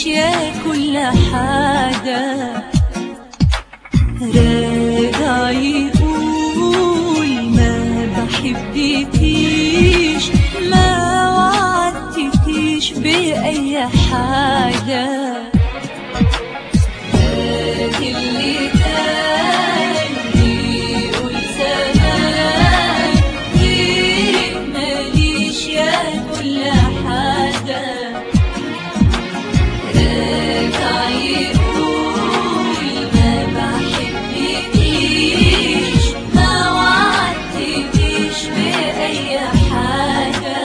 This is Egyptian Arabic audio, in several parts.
ماليش يا كل حاجة راجع يقول ما بحبكيش ما وعدتكيش بأي حاجة فات اللي كان بيقول زمان غيرك ماليش يا كل حاجة راجع يقول ما بحبكيش ما وعدتكيش بأي حاجة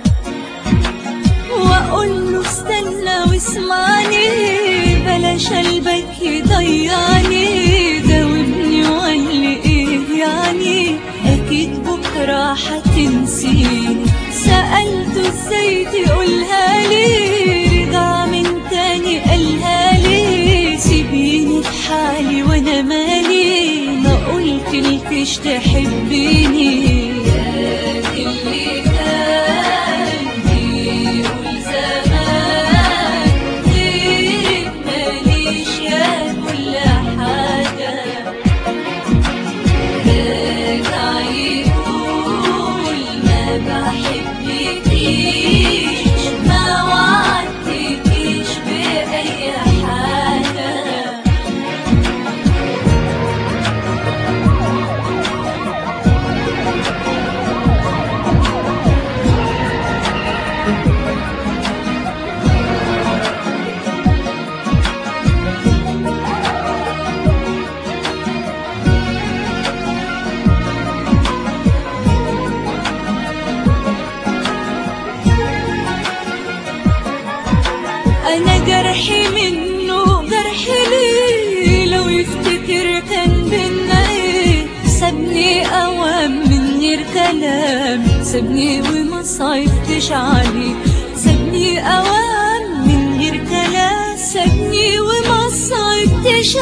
واقول له استنى واسمعني بلاش قلبك يضيعني جاوبني وقال لي ايه يعني اكيد بكره هتنسيني سالته ازاي تقولها لي رجع من تاني قالها لي سيبيني في حالي وانا مالي ما قلتلكش تحبيني يا اللي كان بيقول زمان غيرك ماليش يا كل حاجة راجع يقول ما بحبكيش ما وعدتكيش بأي حاجة انا جرحي منه جرح ليه لو يفتكر كان بينا ايه سابني اوام من غير كلام سابني وما صيفتش عليه سابني اوام من غير كلام سابني وما صيفتش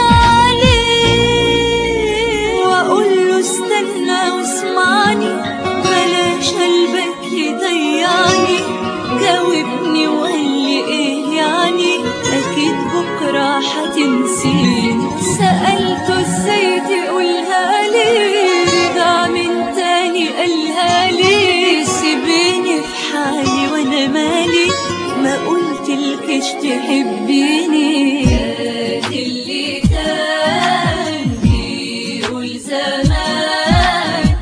عليه واقول له استنى واسمعني بلاش قلبك يضيعني جاوبني وقال لي ايه يعني اكيد بكره هتنسيني سالته ازاي تقولها لي رجع من تاني قالها لي سيبيني في حالي وانا مالي ما قلتلكش تحبيني يا اللي كان بيقول زمان